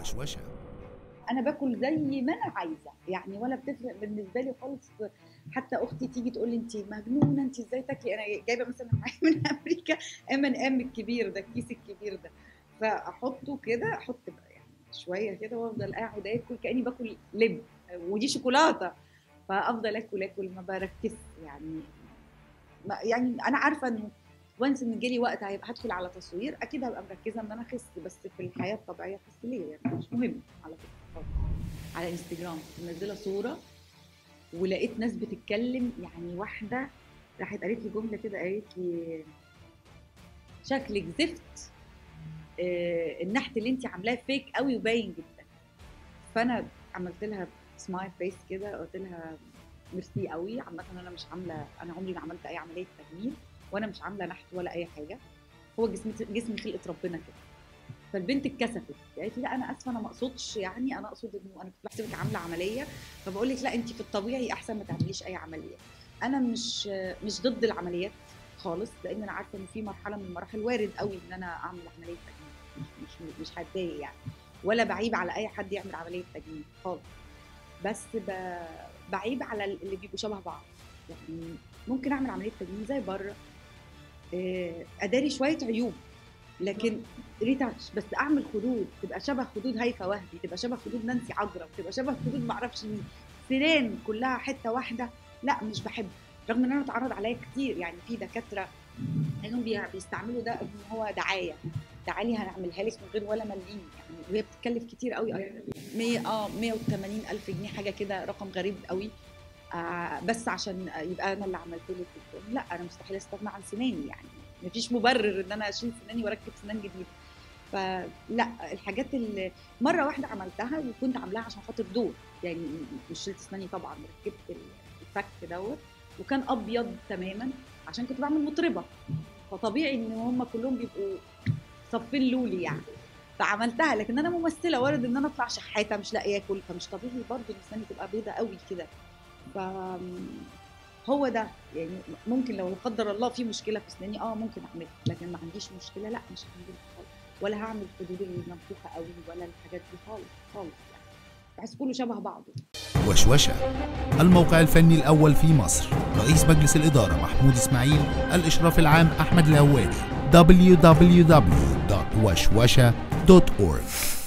وشوشة انا باكل زي ما انا عايزه يعني ولا بتفرق بالنسبه لي خالص حتى اختي تيجي تقول لي انت مجنونه انت ازاي تاكلي انا جايبه مثلا معايا من امريكا ام ان ام الكبير ده الكيس الكبير ده فاحطه كده احط بقى يعني شويه كده وافضل قاعد اكل كاني باكل لب ودي شوكولاته فافضل اكل اكل ما بركز يعني ما يعني انا عارفه انه وانس ان جالي وقت هيبقى هدخل على تصوير اكيد هبقى مركزه ان انا اخس بس في الحياه الطبيعيه اخس ليه يعني مش مهم على فكره خالص. على انستجرام كنت منزله صوره ولقيت ناس بتتكلم يعني واحده راحت قالت لي جمله كده قالت لي شكلك زفت آه، النحت اللي انت عاملاه فيك قوي وباين جدا فانا عملت لها سمايل فيس كده قلت لها ميرسي قوي عامه انا مش عامله انا عمري ما عملت اي عمليه تجميل وانا مش عامله نحت ولا اي حاجه هو جسمي جسمي خلقه ربنا كده فالبنت اتكسفت قالت لي لا انا اسفه انا ما اقصدش يعني انا اقصد انه انا كنت بحسبك عامله عمليه فبقول لك لا انت في الطبيعي احسن ما تعمليش اي عمليه انا مش مش ضد العمليات خالص لان انا عارفه ان في مرحله من المراحل وارد قوي ان انا اعمل عمليه تجميل مش مش, مش هتضايق يعني ولا بعيب على اي حد يعمل عمليه تجميل خالص بس ب... بعيب على اللي بيبقوا شبه بعض يعني ممكن اعمل عمليه تجميل زي بره آه، اداري شويه عيوب لكن ريتاتش بس اعمل خدود تبقى شبه خدود هيفا وهبي تبقى شبه خدود نانسي عجرم تبقى شبه خدود معرفش مين سنان كلها حته واحده لا مش بحب رغم ان انا اتعرض عليا كتير يعني في دكاتره انهم بي- بيستعملوا ده ان هو دعايه تعالي هنعملها لك من غير ولا مليم يعني وهي بتتكلف كتير قوي 100 اه 180 الف جنيه حاجه كده رقم غريب قوي آه بس عشان يبقى انا اللي عملت لك الفيلم. لا انا مستحيل استغنى عن سناني يعني مفيش مبرر ان انا اشيل سناني واركب سنان جديده فلا الحاجات اللي مره واحده عملتها وكنت عاملاها عشان خاطر دور يعني مش شلت سناني طبعا ركبت الفك دوت وكان ابيض تماما عشان كنت بعمل مطربه فطبيعي ان هم كلهم بيبقوا صفين لولي يعني فعملتها لكن انا ممثله وارد ان انا اطلع شحاته مش لاقيه اكل فمش طبيعي برضه ان سناني تبقى بيضه قوي كده ف هو ده يعني ممكن لو لا قدر الله في مشكله في اسناني اه ممكن اعملها لكن ما عنديش مشكله لا مش هعملها خالص ولا هعمل الخدود المنفوخه قوي ولا الحاجات دي خالص خالص يعني بحس كله شبه بعضه وشوشة الموقع الفني الأول في مصر رئيس مجلس الإدارة محمود إسماعيل الإشراف العام أحمد الهوادي www.وشوشة.org